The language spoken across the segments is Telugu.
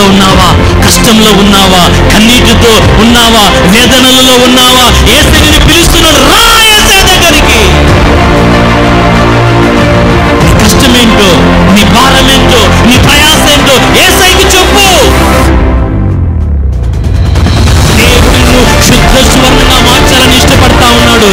ఉన్నావా కష్టంలో ఉన్నావా కన్నీటితో ఉన్నావా వేదనలలో ఉన్నావా ఏసై నిన్ను పిలుస్తున్నాడు రా ఏసై దగ్గరికి నీ కష్టమేంటో నీ భారమేంటో నీ ప్రయాసేంటో ఏసైకి చెప్పు దేవుడు నిన్ను శుద్ధ సువర్ణంగా మార్చాలని ఇష్టపడతా ఉన్నాడు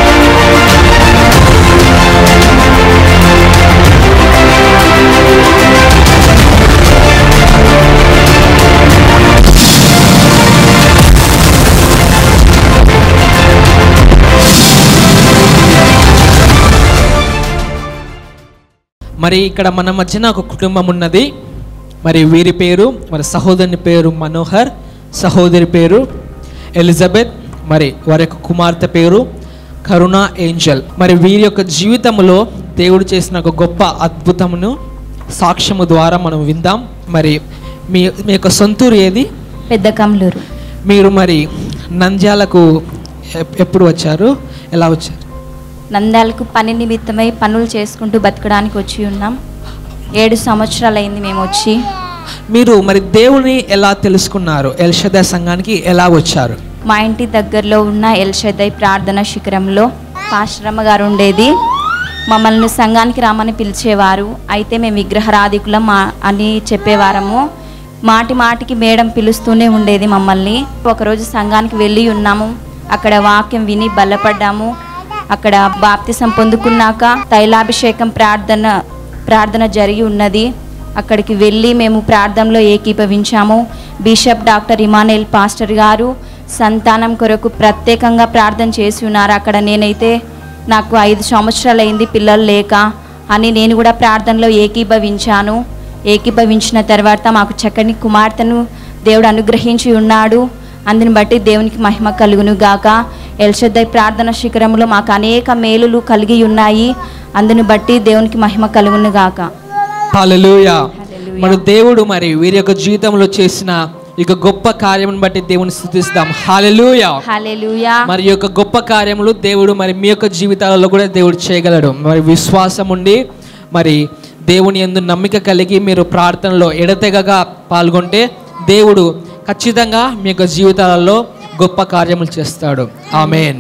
మరి ఇక్కడ మన మధ్యన ఒక కుటుంబం ఉన్నది మరి వీరి పేరు మరి సహోదరుని పేరు మనోహర్ సహోదరి పేరు ఎలిజబెత్ మరి వారి యొక్క కుమార్తె పేరు కరుణ ఏంజల్ మరి వీరి యొక్క జీవితంలో దేవుడు చేసిన ఒక గొప్ప అద్భుతమును సాక్ష్యము ద్వారా మనం విందాం మరి మీ మీ యొక్క సొంతూరు ఏది పెద్ద కమ్లూరు మీరు మరి నంద్యాలకు ఎప్- ఎప్పుడు వచ్చారు ఎలా వచ్చారు నంద్యాలకు పని నిమిత్తమై పనులు చేసుకుంటూ బతకడానికి వచ్చి ఉన్నాం ఏడు సంవత్సరాలు అయింది మేము వచ్చి మీరు మరి దేవుని ఎలా తెలుసుకున్నారు ఎల్షదా సంఘానికి ఎలా వచ్చారు మా ఇంటి దగ్గరలో ఉన్న ఎల్షదై ప్రార్థన శిఖరంలో పాశ్రమ గారు ఉండేది మమ్మల్ని సంఘానికి రామని పిలిచేవారు అయితే మేము విగ్రహరాధికులం మా- అని చెప్పేవారము మాటి మాటికి మేడం పిలుస్తూనే ఉండేది మమ్మల్ని ఒకరోజు సంఘానికి వెళ్ళి ఉన్నాము అక్కడ వాక్యం విని బలపడ్డాము అక్కడ బాప్తిసం పొందుకున్నాక తైలాభిషేకం ప్రార్థన ప్రార్థన జరిగి ఉన్నది అక్కడికి వెళ్ళి మేము ప్రార్థనలో ఏకీభవించాము bishop doctor Emmanuel pastor garu సంతానం కొరకు ప్రత్యేకంగా ప్రార్థన చేసి ఉన్నారు అక్కడ నేనైతే నాకు ఐదు సంవత్సరాలు అయింది పిల్లలు లేక అని నేను కూడా ప్రార్థనలో ఏకీభవించాను ఏకీభవించిన తర్వాత మాకు చక్కని కుమార్తెను దేవుడు అనుగ్రహించి ఉన్నాడు అందుని బట్టి దేవునికి మహిమ కలుగును గాక ఎల్షద్దై ప్రార్థన శిఖరంలో మాకు అనేక మేలులు కలిగి ఉన్నాయి అందుని బట్టి దేవునికి మహిమ కలుగును గాక హల్లెలూయా హల్లెలూయా. మన దేవుడు మరి వీరి యొక్క జీవితంలో చేసిన ఇక గొప్ప కార్యమును బట్టి దేవుని స్థుతిస్తాం హాలెలూయా హల్లెలూయా మరి ఈ యొక్క గొప్ప కార్యములు దేవుడు మరి మీ యొక్క జీవితాలలో కూడా దేవుడు చేయగలడు మరి విశ్వాసం ఉండి మరి దేవుని యందు నమ్మిక కలిగి మీరు ప్రార్థనలో ఎడతెగగా పాల్గొంటే దేవుడు ఖచ్చితంగా మీ యొక్క జీవితాలలో గొప్ప కార్యములు చేస్తాడు ఆమెన్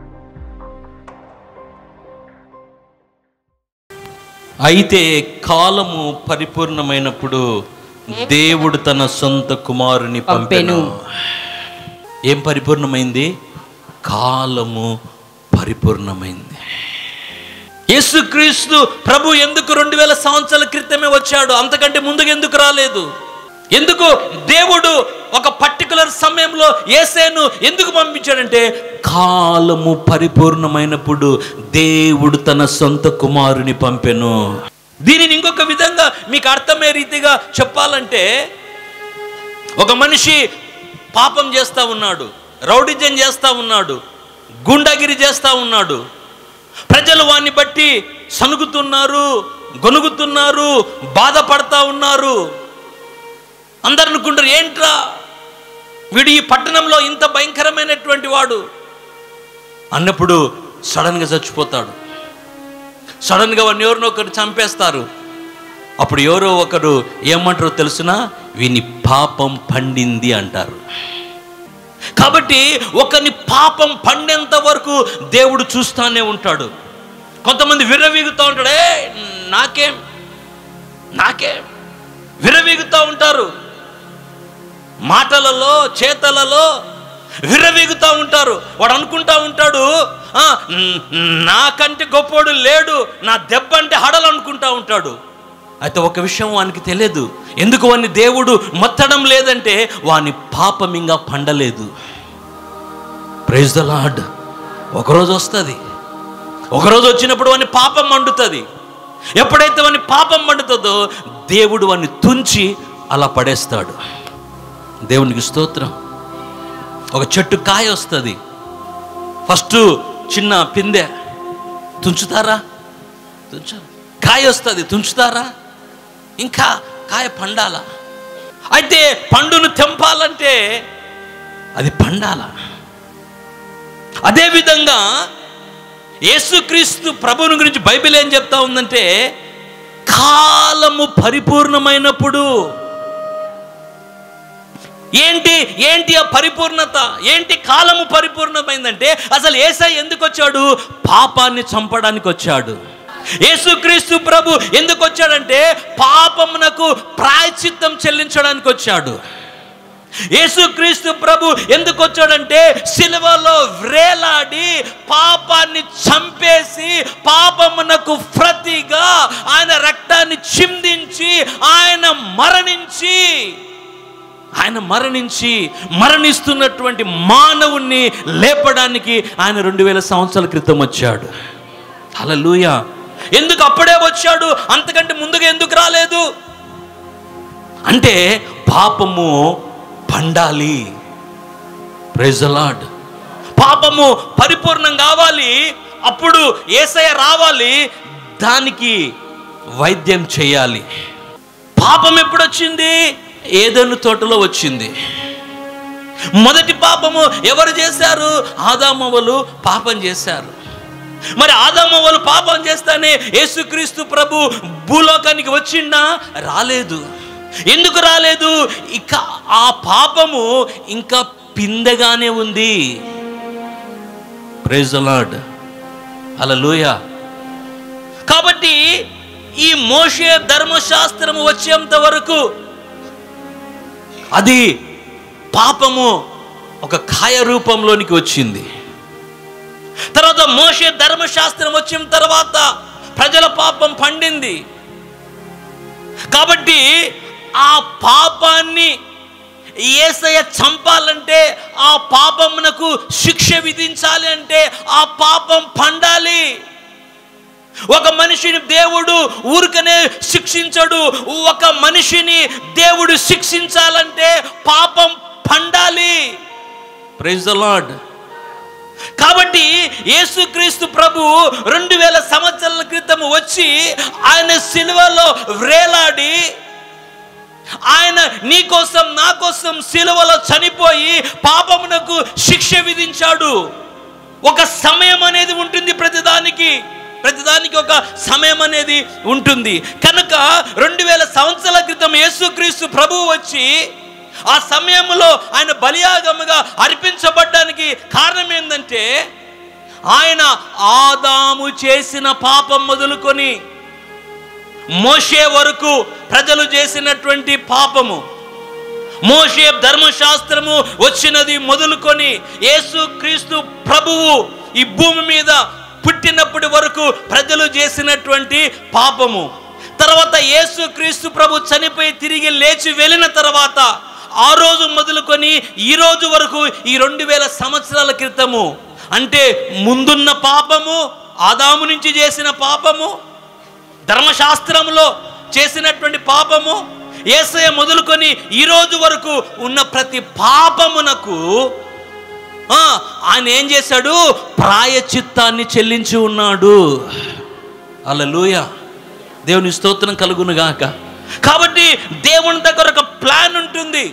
అయితే కాలము పరిపూర్ణమైనప్పుడు దేవుడు తన సొంత కుమారుని పంపెను ఏం పరిపూర్ణమైంది కాలము పరిపూర్ణమైంది యేసుక్రీస్తు ప్రభు ఎందుకు రెండు వేల సంవత్సరాల క్రితమే వచ్చాడు అంతకంటే ముందుకు ఎందుకు రాలేదు ఎందుకు దేవుడు ఒక పర్టికులర్ సమయంలో ఏసేను ఎందుకు పంపించాడంటే కాలము పరిపూర్ణమైనప్పుడు దేవుడు తన సొంత కుమారుని పంపెను దీనిని ఇంకొక విధంగా మీకు అర్థమయ్యే రీతిగా చెప్పాలంటే ఒక మనిషి పాపం చేస్తా ఉన్నాడు రౌడిజం చేస్తా ఉన్నాడు గుండాగిరి చేస్తా ఉన్నాడు ప్రజలు వాన్ని బట్టి సనుగుతున్నారు గొనుగుతున్నారు బాధపడతా ఉన్నారు అందరు అనుకుంటారు ఏంట్రా వీడు ఈ పట్టణంలో ఇంత భయంకరమైనటువంటి వాడు అన్నప్పుడు సడన్గా చచ్చిపోతాడు సడన్గా వాడిని ఎవరినో ఒకరు చంపేస్తారు అప్పుడు ఎవరో ఒకరు ఏమంటారో తెలుసునా వీని పాపం పండింది అంటారు కాబట్టి ఒకని పాపం పండేంత వరకు దేవుడు చూస్తానే ఉంటాడు కొంతమంది విర్రవీగుతూ ఉంటాడు ఏ నాకేం నాకేం విర్రవీగుతూ ఉంటారు మాటలలో చేతలలో విర్రవీగుతూ ఉంటారు వాడు అనుకుంటా ఉంటాడు "ఆ, న్- నాకంటే గొప్పోడు లేడు నా దెబ్బ అంటే హడలు అనుకుంటా ఉంటాడు అయితే ఒక విషయం వానికి తెలియదు ఎందుకు వాని దేవుడు మొత్తడం లేదంటే వాని పాపం ఇంకా పండలేదు ప్రైజ్ ద లాడ్ ఒకరోజు వస్తుంది ఒకరోజు వచ్చినప్పుడు వాని పాపం మండుతుంది ఎప్పుడైతే వాని పాపం మండుతుందో దేవుడు వాన్ని తుంచి అలా పడేస్తాడు దేవునికి స్తోత్రం ఒక చెట్టు కాయ వస్తుంది ఫస్ట్ చిన్న పిందె తుంచుతారా తుంచారు కాయ వస్తుంది తుంచుతారా ఇంకా కాయ పండాల అయితే పండును తెంపాలంటే అది పండాల అదేవిధంగా యేసుక్రీస్తు ప్రభువుని గురించి బైబిల్ ఏం చెప్తా ఉందంటే కాలము పరిపూర్ణమైనప్పుడు ఏంటి ఏంటి ఆ పరిపూర్ణత ఏంటి కాలము పరిపూర్ణమైందంటే అసలు ఏసై ఎందుకు వచ్చాడు పాపాన్ని చంపడానికి వచ్చాడు యేసుక్రీస్తు ప్రభు ఎందుకు వచ్చాడంటే పాపమునకు ప్రాయచిత్తం చెల్లించడానికి వచ్చాడు యేసుక్రీస్తు ప్రభు ఎందుకు వచ్చాడంటే సిలువలో వ్రేలాడి పాపాన్ని చంపేసి పాపమునకు ప్రతిగా ఆయన రక్తాన్ని చిందించి ఆయన మరణించి ఆయన మరణించి మరణిస్తున్నటువంటి మానవుణ్ణి లేపడానికి ఆయన రెండు వేల సంవత్సరాల క్రితం వచ్చాడు హల్లెలూయా ఎందుకు అప్పుడే వచ్చాడు అంతకంటే ముందుగా ఎందుకు రాలేదు అంటే పాపము పండాలి ప్రెజలాడ్ పాపము పరిపూర్ణం కావాలి అప్పుడు ఏసయ రావాలి దానికి వైద్యం చేయాలి పాపం ఎప్పుడు వచ్చింది ఏదైనా తోటలో వచ్చింది మొదటి పాపము ఎవరు చేశారు ఆదామవ్వలు పాపం చేశారు మరి ఆదామవ్వలు పాపం చేస్తానే యేసుక్రీస్తు ప్రభు భూలోకానికి వచ్చిండా రాలేదు ఎందుకు రాలేదు ఇక ఆ పాపము ఇంకా పిందగానే ఉంది ప్రైజ్ లార్డ్ అలలోయ కాబట్టి ఈ మోషే ధర్మశాస్త్రము వచ్చేంత వరకు అది పాపము ఒక కాయ రూపంలోనికి వచ్చింది తర్వాత మోషే ధర్మశాస్త్రం వచ్చిన తర్వాత ప్రజల పాపం పండింది కాబట్టి ఆ పాపాన్ని ఏసయ చంపాలంటే ఆ పాపమునకు శిక్ష విధించాలి అంటే ఆ పాపం పండాలి ఒక మనిషిని దేవుడు ఊరికనే శిక్షించడు ఒక మనిషిని దేవుడు శిక్షించాలంటే పాపం పండాలి ప్రైజ్ ద లార్డ్ కాబట్టి యేసుక్రీస్తు ప్రభు రెండు వేల సంవత్సరాల క్రితం వచ్చి ఆయన సిలువలో వ్రేలాడి ఆయన నీ కోసం నా కోసం సిలువలో చనిపోయి పాపమునకు శిక్ష విధించాడు ఒక సమయం అనేది ఉంటుంది ప్రతిదానికి ప్రతిదానికి ఒక సమయం అనేది ఉంటుంది కనుక రెండు వేల సంవత్సరాల క్రితం యేసుక్రీస్తు ప్రభువు వచ్చి ఆ సమయంలో ఆయన బలియాగముగా అర్పించబడ్డానికి కారణం ఏంటంటే ఆయన ఆదాము చేసిన పాపం మొదలుకొని మోషే వరకు ప్రజలు చేసినటువంటి పాపము మోషే ధర్మశాస్త్రము వచ్చినది మొదలుకొని యేసు క్రీస్తు ప్రభువు ఈ భూమి మీద పుట్టినప్పటి వరకు ప్రజలు చేసినటువంటి పాపము తర్వాత యేసు క్రీస్తు ప్రభు చనిపోయి తిరిగి లేచి వెళ్ళిన తర్వాత ఆ రోజు మొదలుకొని ఈ రోజు వరకు ఈ రెండు వేల సంవత్సరాల క్రితము అంటే ముందున్న పాపము ఆదాము నుంచి చేసిన పాపము ధర్మశాస్త్రంలో చేసినటువంటి పాపము ఏసయ మొదలుకొని ఈ రోజు వరకు ఉన్న ప్రతి పాపమునకు ఆ, ఆయన ఏం చేశాడు ప్రాయచిత్తాన్ని చెల్లించి ఉన్నాడు అలలుయ దేవుని స్తోత్రం కలుగును గాక కాబట్టి దేవుని దగ్గర ఒక ప్లాన్ ఉంటుంది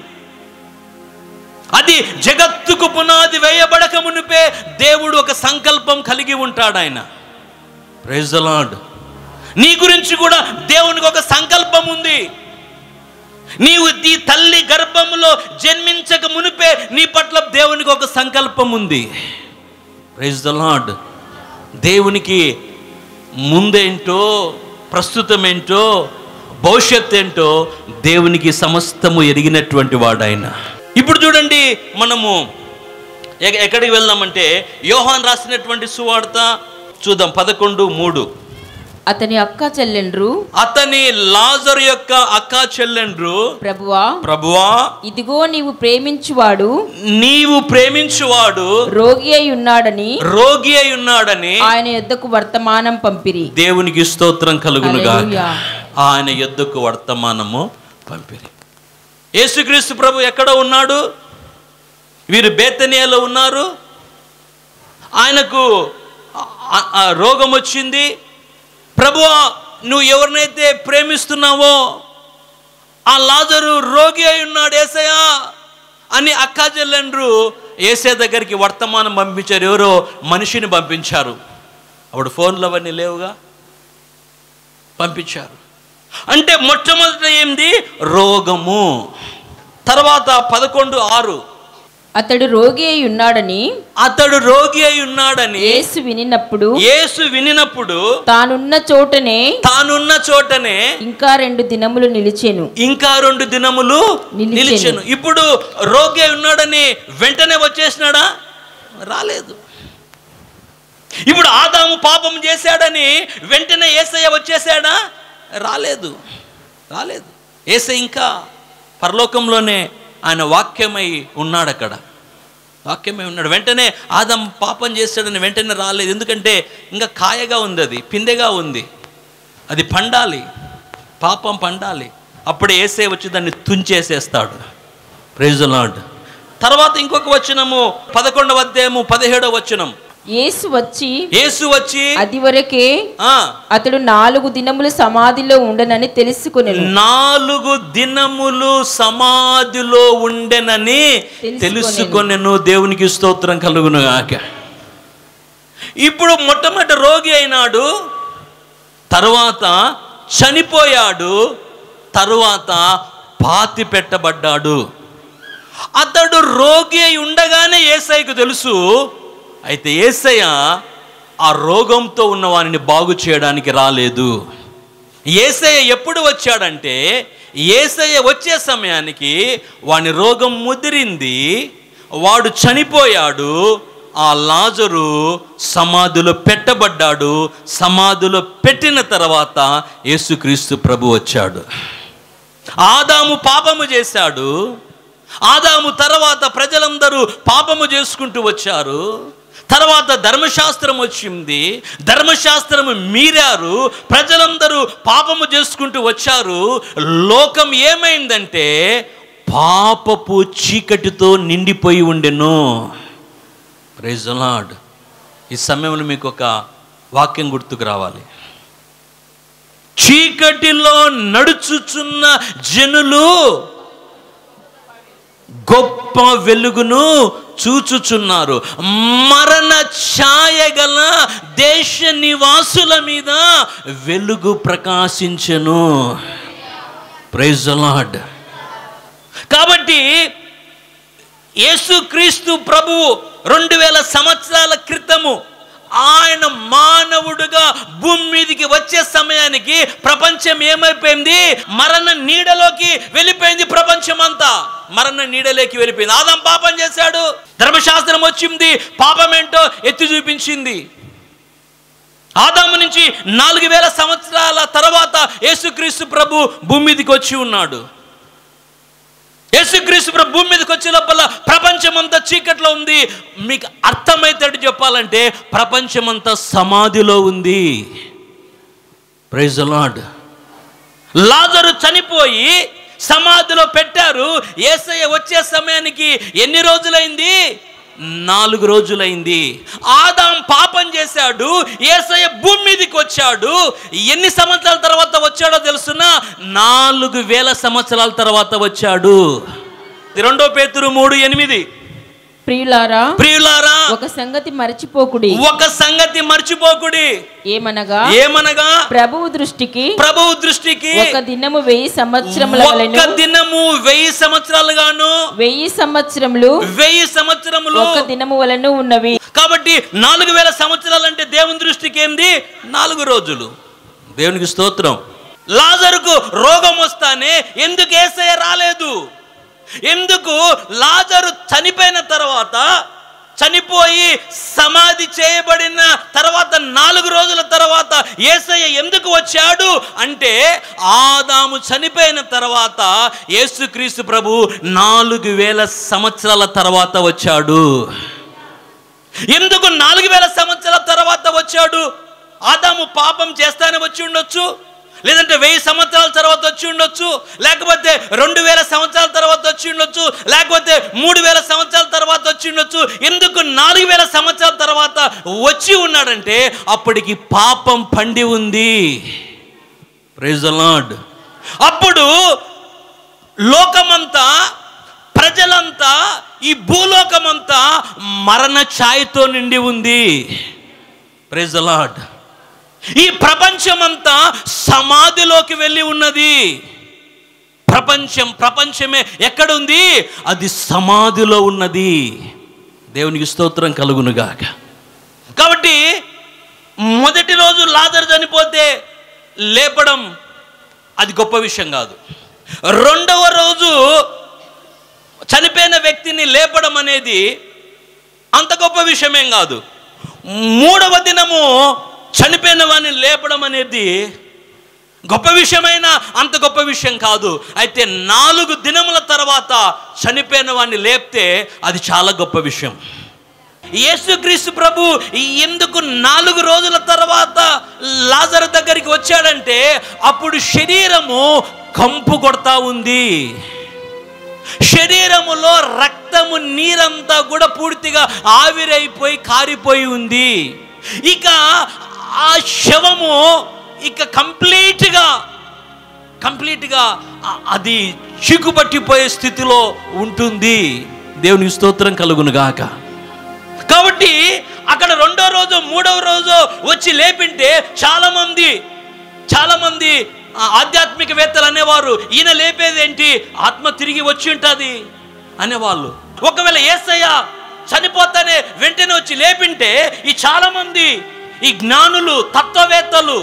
అది జగత్తుకు పునాది వేయబడక మునిపే దేవుడు ఒక సంకల్పం కలిగి ఉంటాడు ఆయన ప్రైజ్ లార్డ్ నీ గురించి కూడా దేవునికి ఒక సంకల్పం ఉంది నీవు నీ తల్లి గర్భములో జన్మించక మునిపే నీ పట్ల దేవునికి ఒక సంకల్పం ఉంది ప్రైజ్ ద లార్డ్ దేవునికి ముందేంటో ప్రస్తుతం ఏంటో భవిష్యత్ ఏంటో దేవునికి సమస్తము ఎరిగినటువంటి వాడు ఆయన ఇప్పుడు చూడండి మనము ఎ- ఎక్కడికి వెళ్దామంటే యోహాన్ రాసినటువంటి సువార్త చూద్దాం పదకొండు మూడు అతని అక్క చెల్లెండ్రు అతని లాజర్ యొక్క అక్క చెల్లెండ్రు ప్రభువా ప్రభువా ఇదిగో నీవు ప్రేమించువాడు నీవు ప్రేమించువాడు రోగి అయి ఉన్నాడని రోగి అయి ఉన్నాడని ఆయన యొద్దకు వర్తమానం పంపిరి దేవునికి స్తోత్రం కలుగునుగా హల్లెలూయా. ఆయన యొద్దకు వర్తమానము పంపిరి యేసుక్రీస్తు ప్రభు ఎక్కడ ఉన్నాడు వీరు బేతనియాలో ఉన్నారు ఆయనకు ఆ- ఆ రోగం వచ్చింది ప్రభు నువ్వు ఎవరినైతే ప్రేమిస్తున్నావో ఆ లాజరు రోగి అయి ఉన్నాడు ఏసయ్యా అని అక్కా చెల్లెండ్రు ఏసే దగ్గరికి వర్తమానం పంపించారు ఎవరో మనిషిని పంపించారు అప్పుడు ఫోన్లు అవన్నీ లేవుగా పంపించారు అంటే మొట్టమొదట ఏంది రోగము తర్వాత పదకొండు ఆరు అతడు రోగి అయి ఉన్నాడని అతడు రోగి అయి ఉన్నాడని యేసు వినినప్పుడు యేసు వినినప్పుడు తానున్న చోటనే తానున్న చోటనే ఇంకా రెండు దినములు నిలిచెను ఇంకా రెండు దినములు నిలిచెను. నిలిచెను ఇప్పుడు రోగి అయి ఉన్నాడని వెంటనే వచ్చేసినాడా రాలేదు ఇప్పుడు ఆదాము పాపం చేశాడని వెంటనే ఏసయ్య వచ్చేసాడా రాలేదు రాలేదు ఏసయ్య ఇంకా పరలోకంలోనే ఆయన వాక్యమై ఉన్నాడు అక్కడ వాక్యమై ఉన్నాడు వెంటనే ఆదాం పాపం చేశాడని వెంటనే రాలేదు ఎందుకంటే ఇంకా కాయగా ఉంది అది పిందెగా ఉంది అది పండాలి పాపం పండాలి అప్పుడే ఏసే వచ్చి దాన్ని తుంచేసేస్తాడు ప్రైజ్ లాడ్ తర్వాత ఇంకొక వచనము పదకొండవ అధ్యాయము పదిహేడవ వచనం యేసు వచ్చి యేసు వచ్చి అది వరకే ఆ అతడు నాలుగు దినములు సమాధిలో ఉండనని తెలుసుకునేను నాలుగు దినములు సమాధిలో ఉండెనని తెలుసుకొనెను. తెలుసుకొనెను దేవునికి స్తోత్రం కలుగును గాక ఇప్పుడు మొట్టమొదటి రోగి అయినాడు తరువాత చనిపోయాడు తరువాత పాతి పెట్టబడ్డాడు అతడు రోగి అయి ఉండగానే ఏసైకు తెలుసు అయితే ఏసయ్య ఆ రోగంతో ఉన్న వారిని బాగు చేయడానికి రాలేదు ఏసయ్య ఎప్పుడు వచ్చాడంటే ఏసయ్య వచ్చే సమయానికి వాని రోగం ముదిరింది వాడు చనిపోయాడు ఆ లాజరు సమాధిలో పెట్టబడ్డాడు సమాధిలో పెట్టిన తర్వాత యేసుక్రీస్తు ప్రభు వచ్చాడు ఆదాము పాపము చేశాడు ఆదాము తర్వాత ప్రజలందరూ పాపము చేసుకుంటూ వచ్చారు తర్వాత ధర్మశాస్త్రం వచ్చింది ధర్మశాస్త్రము మీరారు ప్రజలందరూ పాపము చేసుకుంటూ వచ్చారు లోకం ఏమైందంటే పాపపు చీకటితో నిండిపోయి ఉండెను ప్రైజ్ లార్డ్ ఈ సమయంలో మీకు ఒక వాక్యం గుర్తుకు రావాలి చీకటిలో నడుచుచున్న జనులు గొప్ప వెలుగును చూచుచున్నారు మరణ ఛాయ గల దేశ నివాసుల మీద వెలుగు ప్రకాశించెను ప్రైజ్ లార్డ్ కాబట్టి యేసుక్రీస్తు ప్రభువు రెండు వేల సంవత్సరాల క్రితము ఆయన మానవుడుగా భూమి మీదకి వచ్చే సమయానికి ప్రపంచం ఏమైపోయింది మరణ నీడలోకి వెళ్ళిపోయింది ప్రపంచం అంతా మరణ నీడలోకి వెళ్ళిపోయింది ఆదాం పాపం చేశాడు ధర్మశాస్త్రం వచ్చింది పాపం ఏంటో ఎత్తి చూపించింది ఆదాము నుంచి నాలుగు వేల సంవత్సరాల తర్వాత యేసుక్రీస్తు ప్రభు భూమి మీదకి వచ్చి ఉన్నాడు యేసుక్రీస్తు ప్రభు భూమి మీదకి వచ్చే లోపల ప్రపంచమంతా చీకట్లో ఉంది మీకు అర్థమైతేట్టు చెప్పాలంటే ప్రపంచమంతా సమాధిలో ఉంది ప్రైజ్ లార్డ్ లాజరు చనిపోయి సమాధిలో పెట్టారు ఏసయ్య వచ్చే సమయానికి ఎన్ని రోజులైంది నాలుగు రోజులైంది ఆదాం పాపం చేశాడు ఏసయ్య భూమి మీదకి వచ్చాడు ఎన్ని సంవత్సరాల తర్వాత వచ్చాడో తెలుసునా నాలుగు వేల సంవత్సరాల తర్వాత వచ్చాడు ఇది రెండో పేతురు మూడు ఎనిమిది ప్రియులారా ప్రియులారా ఒక సంగతి మరచిపోకుడి ఒక సంగతి మర్చిపోకుడి ఏమనగా ఏమనగా ప్రభువు దృష్టికి ప్రభువు దృష్టికి ఒక దినము వెయ్యి సంవత్సరముల ఒక్క వలెను దినము వెయ్యి సంవత్సరాలుగాను వెయ్యి సంవత్సరములు వెయ్యి సంవత్సరములు ఒక దినము వలన ఉన్నవి కాబట్టి నాలుగు వేల సంవత్సరాలు అంటే దేవుని దృష్టికి ఏంది నాలుగు రోజులు దేవునికి స్తోత్రం లాజరుకు రోగం వస్తానే ఎందుకు ఏసయ్య రాలేదు ఎందుకు లాజరు చనిపోయిన తర్వాత చనిపోయి సమాధి చేయబడిన తర్వాత నాలుగు రోజుల తర్వాత ఏసయ్య ఎందుకు వచ్చాడు అంటే ఆదాము చనిపోయిన తర్వాత యేసుక్రీస్తు ప్రభు నాలుగు వేల సంవత్సరాల తర్వాత వచ్చాడు ఎందుకు నాలుగు వేల సంవత్సరాల తర్వాత వచ్చాడు ఆదాము పాపం చేస్తానే వచ్చి ఉండొచ్చు లేదంటే వెయ్యి సంవత్సరాల తర్వాత వచ్చి ఉండొచ్చు లేకపోతే రెండు వేల సంవత్సరాల తర్వాత వచ్చి ఉండొచ్చు లేకపోతే మూడు వేల సంవత్సరాల తర్వాత వచ్చి ఉండొచ్చు ఎందుకు నాలుగు వేల సంవత్సరాల తర్వాత వచ్చి ఉన్నాడంటే అప్పటికి పాపం పండి ఉంది ప్రైజ్ లార్డ్ అప్పుడు లోకమంతా ప్రజలంతా ఈ భూలోకమంతా మరణ ఛాయతో నిండి ఉంది ప్రైజ్ లార్డ్ ఈ ప్రపంచమంతా సమాధిలోకి వెళ్ళి ఉన్నది ప్రపంచం ప్రపంచమే ఎక్కడుంది అది సమాధిలో ఉన్నది దేవునికి స్తోత్రం కలుగునుగాక కాబట్టి మొదటి రోజు లాజర్ చనిపోతే లేపడం అది గొప్ప విషయం కాదు రెండవ రోజు చనిపోయిన వ్యక్తిని లేపడం అనేది అంత గొప్ప విషయమేం కాదు మూడవ దినము చనిపోయిన వాడిని లేపడం అనేది గొప్ప విషయమైన అంత గొప్ప విషయం కాదు అయితే నాలుగు దినముల తర్వాత చనిపోయిన వాడిని లేపితే అది చాలా గొప్ప విషయం యేసుక్రీస్తు ప్రభు ఎందుకు నాలుగు రోజుల తర్వాత లాజర్ దగ్గరికి వచ్చాడంటే అప్పుడు శరీరము కంపు కొడతా ఉంది శరీరములో రక్తము నీరంతా కూడా పూర్తిగా ఆవిరైపోయి కారిపోయి ఉంది ఇక ఆ శవము ఇక కంప్లీట్గా కంప్లీట్గా ఆ- అది చిక్కుపట్టిపోయే స్థితిలో ఉంటుంది దేవునికి స్తోత్రం కలుగును గాక కాబట్టి అక్కడ రెండో రోజు మూడవ రోజు వచ్చి లేపింటే చాలామంది చాలామంది ఆ, ఆధ్యాత్మికవేత్తలు అనేవారు ఈయన లేపేదేంటి ఆత్మ తిరిగి వచ్చి ఉంటుంది అనేవాళ్ళు ఒకవేళ ఏసయ్య చనిపోతానే వెంటనే వచ్చి లేపింటే ఈ చాలామంది ఈ జ్ఞానులు తత్వవేత్తలు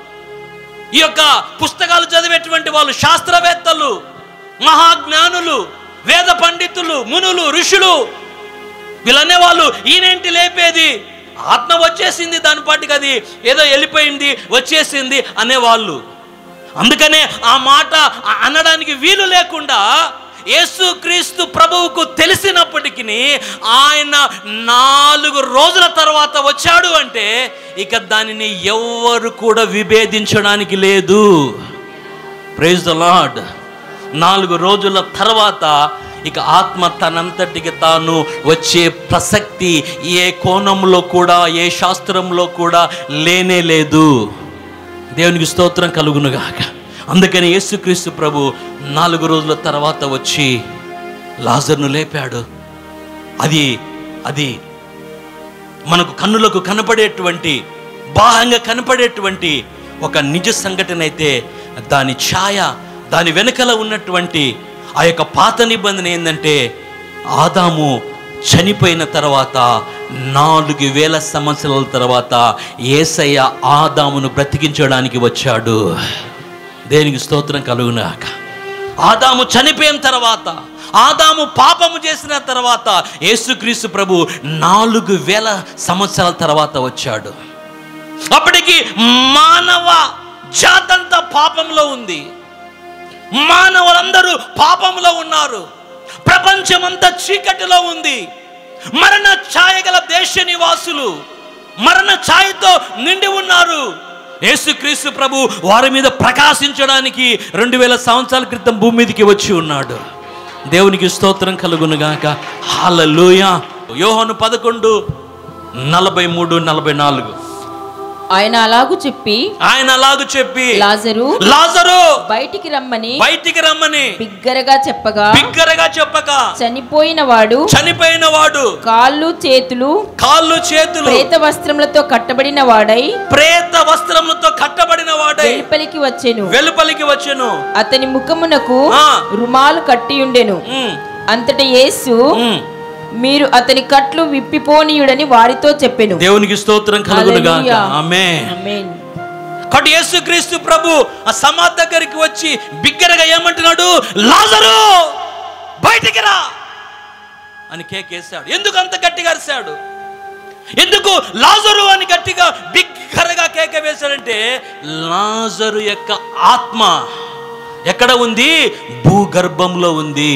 ఈ యొక్క పుస్తకాలు చదివేటువంటి వాళ్ళు శాస్త్రవేత్తలు మహాజ్ఞానులు వేద పండితులు మునులు ఋషులు వీళ్ళనే వాళ్ళు ఈయనేంటి లేపేది ఆత్మ వచ్చేసింది దాని పాటికి అది ఏదో వెళ్ళిపోయింది వచ్చేసింది అనేవాళ్ళు అందుకనే ఆ మాట అ- అనడానికి వీలు లేకుండా యేసుక్రీస్తు ప్రభువుకు తెలిసినప్పటికీ ఆయన నాలుగు రోజుల తర్వాత వచ్చాడు అంటే ఇక దానిని ఎవ్వరు కూడా విభేదించడానికి లేదు ప్రైజ్ ద లార్డ్ నాలుగు రోజుల తర్వాత ఇక ఆత్మ తనంతటికి తాను వచ్చే ప్రసక్తి ఏ కోణంలో కూడా ఏ శాస్త్రంలో కూడా లేనే లేదు దేవునికి స్తోత్రం కలుగునుగాక అందుకని యేసుక్రీస్తు ప్రభు నాలుగు రోజుల తర్వాత వచ్చి లాజర్ను లేపాడు అది అది మనకు కన్నులకు కనపడేటువంటి బాహంగా కనపడేటువంటి ఒక నిజ సంఘటన అయితే దాని ఛాయ దాని వెనుకల ఉన్నటువంటి ఆ యొక్క పాత నిబంధన ఏంటంటే ఆదాము చనిపోయిన తర్వాత నాలుగు వేల సంవత్సరాల తర్వాత ఏసయ్య ఆదామును బ్రతికించడానికి వచ్చాడు దేనికి స్తోత్రం కలుగునాక ఆదాము చనిపోయిన తర్వాత ఆదాము పాపము చేసిన తర్వాత యేసుక్రీస్తు ప్రభు నాలుగు వేల సంవత్సరాల తర్వాత వచ్చాడు అప్పటికి మానవ జాతంతా పాపంలో ఉంది మానవులందరూ పాపంలో ఉన్నారు ప్రపంచమంతా చీకటిలో ఉంది మరణ ఛాయ గల దేశ నివాసులు మరణ ఛాయతో నిండి ఉన్నారు యేసుక్రీస్తు ప్రభు వారి మీద ప్రకాశించడానికి రెండు వేల సంవత్సరాల క్రితం భూమి మీదకి వచ్చి ఉన్నాడు దేవునికి స్తోత్రం కలుగునుగాక హాలలోయ యోహను పదకొండు నలభై మూడు నలభై నాలుగు ఆయన అలాగు చెప్పి ఆయన అలాగూ చెప్పి లాజరు లాజరు బయటికి రమ్మని బయటికి రమ్మని బిగ్గరగా చెప్పగా బిగ్గరగా చెప్పక చనిపోయిన వాడు చనిపోయిన వాడు కాళ్ళు చేతులు కాళ్ళు చేతులు ప్రేత వస్త్రములతో కట్టబడిన వాడై ప్రేత వస్త్రములతో కట్టబడిన వాడై వెలుపలికి వచ్చెను వెలుపలికి వచ్చెను అతని ముఖమునకు ఆ. రుమాలు కట్టి ఉండెను ఉమ్, అంతట యేసు ఉమ్. మీరు అతని కట్లు విప్పిపోనీయుడని వారితో చెప్పెను దేవునికి స్తోత్రం కలుగును గాక హల్లెలూయా. ఆమె ఆమేన్. కాబట్టి యేసుక్రీస్తు ప్రభు ఆ సమాధి దగ్గరికి వచ్చి బిగ్గరగా ఏమంటున్నాడు లాజరు బయటికి రా అని కేకేశాడు ఎందుకు అంత గట్టిగా అరిశాడు ఎందుకు లాజరు అని గట్టిగా బిగ్గరగా కేక వేశాడంటే లాజరు యొక్క ఆత్మ ఎక్కడ ఉంది భూగర్భంలో ఉంది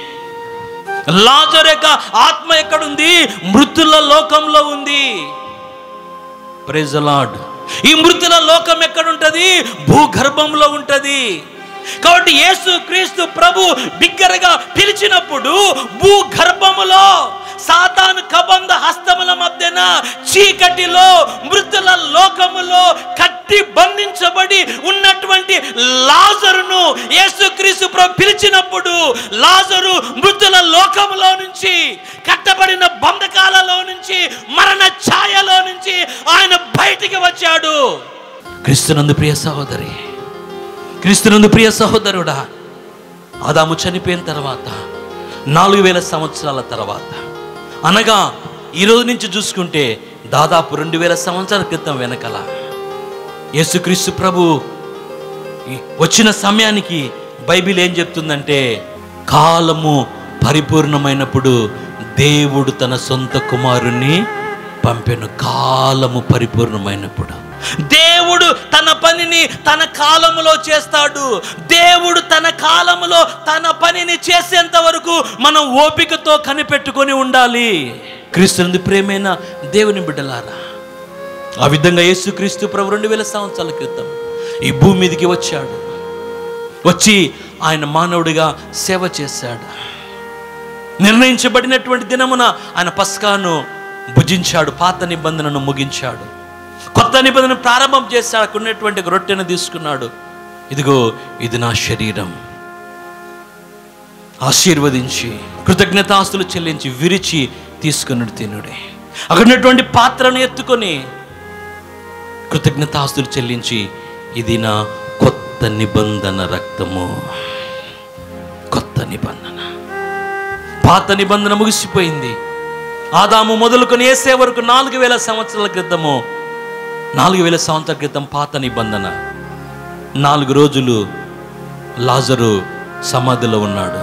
లాజరు యొక్క ఆత్మ ఎక్కడుంది మృతుల లోకంలో ఉంది ప్రైజ్ లార్డ్ ఈ మృతుల లోకం ఎక్కడుంటది భూగర్భంలో ఉంటది కాబట్టి యేసు క్రీస్తు ప్రభు బిగ్గరగా పిలిచినప్పుడు భూగర్భములో సాతాను కబంధ హస్తముల మధ్యన చీకటిలో మృతుల లోకములో కట్టి బంధించబడి ఉన్నటువంటి లాజరును యేసుక్రీస్తు ప్రభు పిలిచినప్పుడు లాజరు మృతుల లోకములో నుంచి కట్టబడిన బంధకాలలో నుంచి మరణ ఛాయలో నుంచి ఆయన బయటికి వచ్చాడు క్రీస్తునందు ప్రియ సహోదరి క్రీస్తునందు ప్రియ సహోదరుడా ఆదాము చనిపోయిన తర్వాత నాలుగు వేల సంవత్సరాల తర్వాత అనగా ఈ రోజు నుంచి చూసుకుంటే దాదాపు రెండు వేల సంవత్సరాల క్రితం వెనకల యేసుక్రీస్తు ప్రభు ఈ వచ్చిన సమయానికి బైబిల్ ఏం చెప్తుందంటే కాలము పరిపూర్ణమైనప్పుడు దేవుడు తన సొంత కుమారుణ్ణి పంపెను కాలము పరిపూర్ణమైనప్పుడు దేవుడు తన పనిని తన కాలములో చేస్తాడు దేవుడు తన కాలములో తన పనిని చేసేంత వరకు మనం ఓపికతో కనిపెట్టుకొని ఉండాలి క్రీస్తునందు ప్రేమైన దేవుని బిడ్డలారా ఆ విధంగా యేసుక్రీస్తు ప్రభు రెండు వేల సంవత్సరాల క్రితం ఈ భూమి మీదకి వచ్చాడు వచ్చి ఆయన మానవుడిగా సేవ చేశాడు నిర్ణయించబడినటువంటి దినమున ఆయన పస్కాను భుజించాడు పాత నిబంధనను ముగించాడు కొత్త నిబంధన ప్రారంభం చేశాడు అక్కడ ఉన్నటువంటి ఒక రొట్టెను తీసుకున్నాడు ఇదిగో ఇది నా శరీరం ఆశీర్వదించి కృతజ్ఞతాస్తులు చెల్లించి విరిచి తీసుకున్నాడు తినుడే అక్కడ ఉన్నటువంటి పాత్రను ఎత్తుకొని కృతజ్ఞతాస్తులు చెల్లించి ఇది నా కొత్త నిబంధన రక్తము కొత్త నిబంధన పాత నిబంధన ముగిసిపోయింది ఆదాము మొదలుకొని వేసే వరకు నాలుగు వేల సంవత్సరాల క్రితము నాలుగు వేల సంవత్సరాల క్రితం పాత నిబంధన నాలుగు రోజులు లాజరు సమాధిలో ఉన్నాడు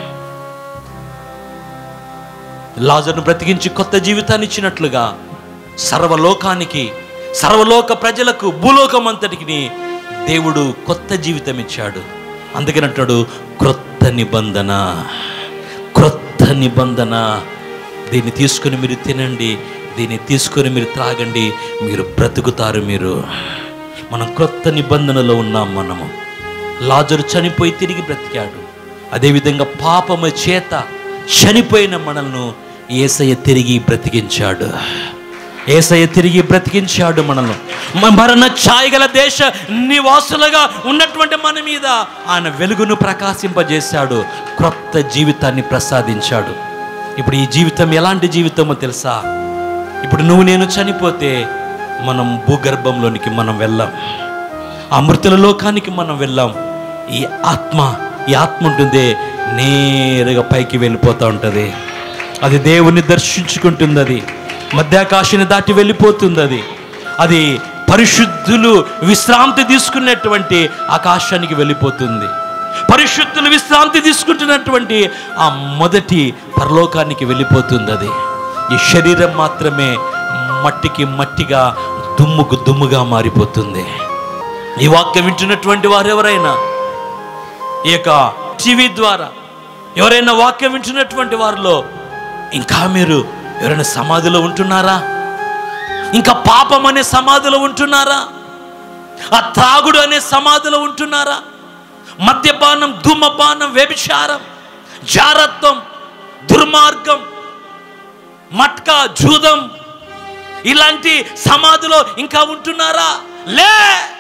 లాజర్ను బ్రతికించి కొత్త జీవితాన్ని ఇచ్చినట్లుగా సర్వలోకానికి సర్వలోక ప్రజలకు భూలోకం అంతటికి దేవుడు కొత్త జీవితం ఇచ్చాడు అందుకని అంటాడు క్రొత్త నిబంధన క్రొత్త నిబంధన దీన్ని తీసుకొని మీరు తినండి దీన్ని తీసుకొని మీరు త్రాగండి మీరు బ్రతుకుతారు మీరు మనం క్రొత్త నిబంధనలో ఉన్నాం మనము లాజరు చనిపోయి తిరిగి బ్రతికాడు అదేవిధంగా పాపము చేత చనిపోయిన మనల్ని ఏసయ్య తిరిగి బ్రతికించాడు ఏసయ్య తిరిగి బ్రతికించాడు మనల్ని మ- మరణ ఛాయగల దేశ నివాసులుగా ఉన్నటువంటి మన మీద ఆయన వెలుగును ప్రకాశింపజేశాడు క్రొత్త జీవితాన్ని ప్రసాదించాడు ఇప్పుడు ఈ జీవితం ఎలాంటి జీవితమో తెలుసా ఇప్పుడు నువ్వు నేను చనిపోతే మనం భూగర్భంలోనికి మనం వెళ్ళాం ఆ మృతుల లోకానికి మనం వెళ్ళాం ఈ ఆత్మ ఈ ఆత్మ ఉంటుంది నేరుగా పైకి వెళ్ళిపోతూ ఉంటుంది అది దేవుని దర్శించుకుంటుంది అది మధ్యాకాశాన్ని దాటి వెళ్ళిపోతుంది అది అది పరిశుద్ధులు విశ్రాంతి తీసుకున్నటువంటి ఆకాశానికి వెళ్ళిపోతుంది పరిశుద్ధులు విశ్రాంతి తీసుకుంటున్నటువంటి ఆ మొదటి పరలోకానికి వెళ్ళిపోతుంది అది ఈ శరీరం మాత్రమే మట్టికి మట్టిగా దుమ్ముకు దుమ్ముగా మారిపోతుంది ఈ వాక్యం వింటున్నటువంటి వారు ఎవరైనా ఈ యొక్క టీవీ ద్వారా ఎవరైనా వాక్యం వింటున్నటువంటి వారిలో ఇంకా మీరు ఎవరైనా సమాధిలో ఉంటున్నారా ఇంకా పాపం అనే సమాధిలో ఉంటున్నారా ఆ త్రాగుడు అనే సమాధిలో ఉంటున్నారా మద్యపానం ధూమపానం వ్యభిచారం జారత్వం దుర్మార్గం మట్కా జూదం ఇలాంటి సమాధిలో ఇంకా ఉంటున్నారా లే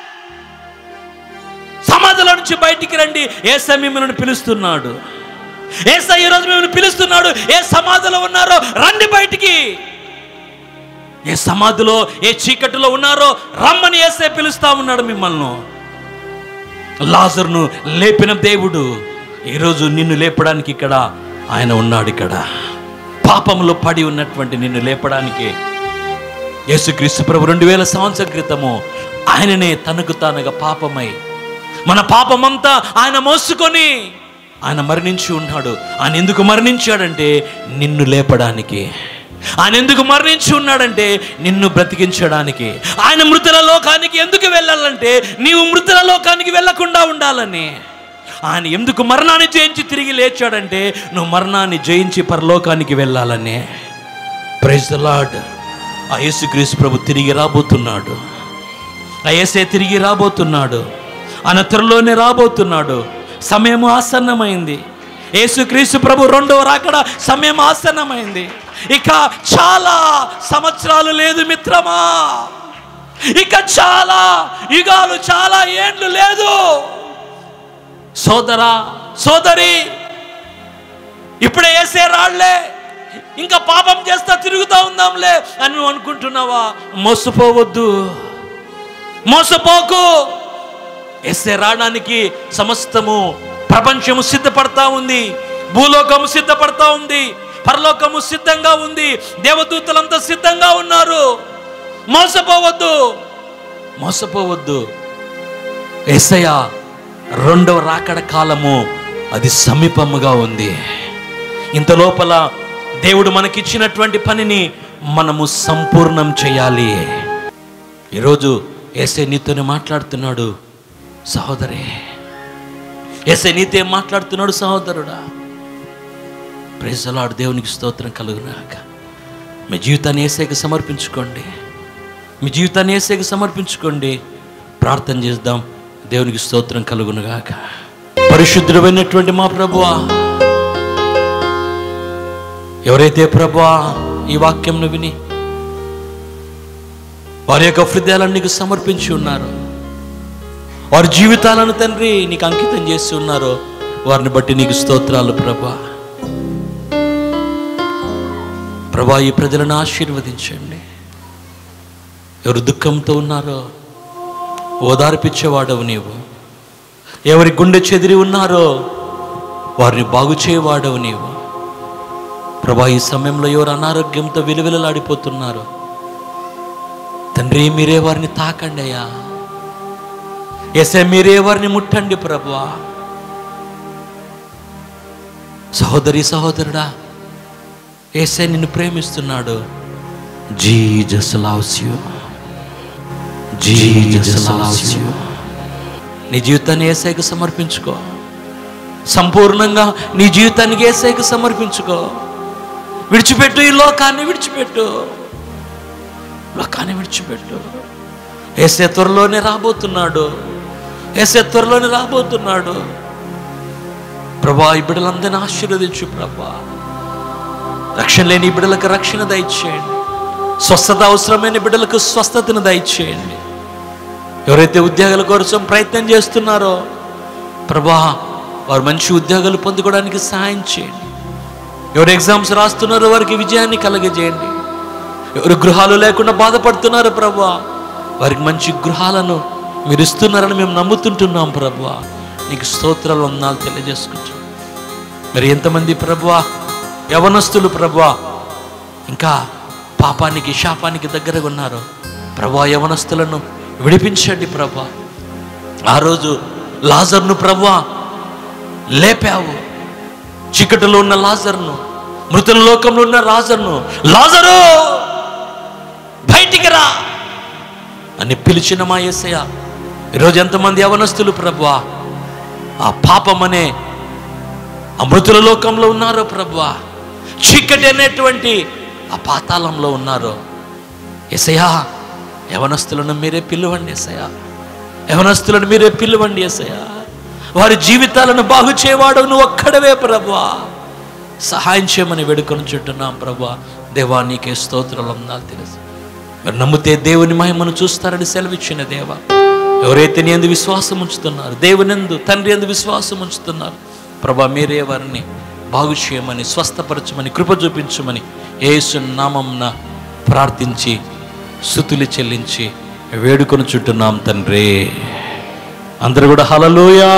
సమాధిలో నుంచి బయటికి రండి ఏసై మిమ్మల్ని పిలుస్తున్నాడు ఏసై ఈరోజు మిమ్మల్ని పిలుస్తున్నాడు ఏ సమాధిలో ఉన్నారో రండి బయటికి ఏ సమాధిలో ఏ చీకటిలో ఉన్నారో రమ్మని ఏసై పిలుస్తా ఉన్నాడు మిమ్మల్ని లాజర్ను లేపిన దేవుడు ఈరోజు నిన్ను లేపడానికి ఇక్కడ ఆయన ఉన్నాడు ఇక్కడ పాపంలో పడి ఉన్నటువంటి నిన్ను లేపడానికి యేసుక్రీస్తు ప్రభు రెండు వేల సంవత్సరాల క్రితము ఆయననే తనకు తానుగా పాపమై మన పాపమంతా ఆయన మోసుకొని ఆయన మరణించి ఉన్నాడు ఆయన ఎందుకు మరణించాడంటే నిన్ను లేపడానికి ఆయన ఎందుకు మరణించి ఉన్నాడంటే నిన్ను బ్రతికించడానికి ఆయన మృతుల లోకానికి ఎందుకు వెళ్ళాలంటే నీవు మృతుల లోకానికి వెళ్ళకుండా ఉండాలని ఆయన ఎందుకు మరణాన్ని జయించి తిరిగి లేచాడంటే నువ్వు మరణాన్ని జయించి పరలోకానికి వెళ్ళాలని ప్రైజ్ ద లార్డ్ ఆ యేసుక్రీస్తు ప్రభు తిరిగి రాబోతున్నాడు ఆ యేసే తిరిగి రాబోతున్నాడు ఆయన త్వరలోనే రాబోతున్నాడు సమయం ఆసన్నమైంది యేసుక్రీస్తు ప్రభు రెండవ రాకడ సమయం ఆసన్నమైంది ఇక చాలా సంవత్సరాలు లేదు మిత్రమా ఇక చాలా యుగాలు చాలా ఏండ్లు లేదు సోదరా సోదరి ఇప్పుడే వేసే రాళ్లే ఇంకా పాపం చేస్తా తిరుగుతా ఉందాంలే అని నువ్వు అనుకుంటున్నావా మోసపోవద్దు మోసపోకు ఎస్సే రావడానికి సమస్తము ప్రపంచము సిద్ధపడతా ఉంది భూలోకము సిద్ధపడతా ఉంది పరలోకము సిద్ధంగా ఉంది దేవదూతలంతా సిద్ధంగా ఉన్నారు మోసపోవద్దు మోసపోవద్దు ఎస్ఐ రెండవ రాకడ కాలము అది సమీపముగా ఉంది ఇంత లోపల దేవుడు మనకిచ్చినటువంటి పనిని మనము సంపూర్ణం చేయాలి ఈరోజు ఏసై నీతోనే మాట్లాడుతున్నాడు సహోదరే ఏసై నీతో ఏం మాట్లాడుతున్నాడు సహోదరుడా ప్రేజలాడు దేవునికి స్తోత్రం కలుగునాక మీ జీవితాన్ని ఏసైకి సమర్పించుకోండి మీ జీవితాన్ని ఏసైకి సమర్పించుకోండి ప్రార్థన చేద్దాం దేవునికి స్తోత్రం కలుగునుగాక పరిశుద్ధుడమైనటువంటి మా ప్రభువా ఎవరైతే ప్రభువా ఈ వాక్యంను విని వారి యొక్క హృదయాలను నీకు సమర్పించి ఉన్నారు వారి జీవితాలను తండ్రి నీకు అంకితం చేసి ఉన్నారు వారిని బట్టి నీకు స్తోత్రాలు ప్రభా ప్రభా ఈ ప్రజలను ఆశీర్వదించండి ఎవరు దుఃఖంతో ఉన్నారో ఓదార్పిచ్చేవాడవు నీవు ఎవరి గుండె చెదిరి ఉన్నారో వారిని బాగు చేయవాడవు నీవు ప్రభా ఈ సమయంలో ఎవరు అనారోగ్యంతో విలువిలలాడిపోతున్నారు తండ్రి మీరే వారిని తాకండి అయ్యా ఎసే మీరే వారిని ముట్టండి ప్రభువా సహోదరి సహోదరుడా ఏసే నిన్ను ప్రేమిస్తున్నాడు Jesus loves you Jesus loves you నీ జీవితాన్ని ఏసైకి సమర్పించుకో సంపూర్ణంగా నీ జీవితానికి ఏసైకి సమర్పించుకో విడిచిపెట్టు ఈ లోకాన్ని విడిచిపెట్టు లోకాన్ని విడిచిపెట్టు ఏసే త్వరలోనే రాబోతున్నాడు ఏసే త్వరలోనే రాబోతున్నాడు ప్రభా ఈ బిడ్డలందరినీ ఆశీర్వదించు ప్రభా రక్షణ లేని ఈ బిడ్డలకు రక్షణ దయచేయండి స్వస్థత అవసరమైన బిడ్డలకు స్వస్థతను దయచేయండి ఎవరైతే ఉద్యోగాల కోసం ప్రయత్నం చేస్తున్నారో ప్రభా వారు మంచి ఉద్యోగాలు పొందుకోవడానికి సహాయం చేయండి ఎవరు ఎగ్జామ్స్ రాస్తున్నారో వారికి విజయాన్ని కలగజేయండి ఎవరు గృహాలు లేకుండా బాధపడుతున్నారో ప్రభా వారికి మంచి గృహాలను మీరు ఇస్తున్నారని మేము నమ్ముతుంటున్నాం ప్రభా నీకు స్తోత్రాలు వందనాలు తెలియజేసుకుంటాం మరి ఎంతమంది ప్రభువా యవనస్తులు ప్రభువా ఇంకా పాపానికి శాపానికి దగ్గరగా ఉన్నారు ప్రభా యవనస్తులను విడిపించండి ప్రభా ఆ రోజు లాజర్ను ప్రభా లేపావు చీకటిలో ఉన్న లాజర్ను మృతుల లోకంలో ఉన్న లాజర్ను లాజరు బయటికి రా అని పిలిచిన మా యేసయ్య ఈరోజు ఎంతమంది యవనస్తులు ప్రభువా ఆ పాపం అనే ఆ మృతుల లోకంలో ఉన్నారో ప్రభువా చీకటి అనేటువంటి ఆ పాతాళంలో ఉన్నారో ఎసయా యవనస్తులను మీరే పిలువండి ఎసయా యవనస్తులను మీరే పిలువండి ఎసయా వారి జీవితాలను బాగు చేయవాడు నువ్వు ఒక్కడవే ప్రభువా సహాయం చేయమని వేడుకొని చుట్టున్నాం ప్రభా దేవా నీకే స్తోత్రాలు అందాలు తెలుసు మీరు నమ్మితే దేవుని మహిమను చూస్తారని సెలవిచ్చిన దేవ ఎవరైతే నీ ఎందు విశ్వాసం ఉంచుతున్నారు దేవుని ఎందు తండ్రి ఎందు విశ్వాసం ఉంచుతున్నారు ప్రభా మీరే వారిని బాగు చేయమని స్వస్థపరచమని కృప చూపించమని యేసు నామంన ప్రార్థించి స్థుతులు చెల్లించి వేడుకొని చుట్టున్నాం తండ్రి అందరూ కూడా హలలోయా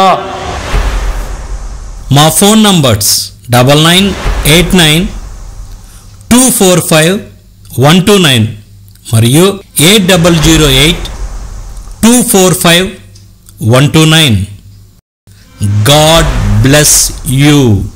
మా phone numbers double nine eight nine two four five one two nine మరియు eight double zero eight two four five one two nine God bless you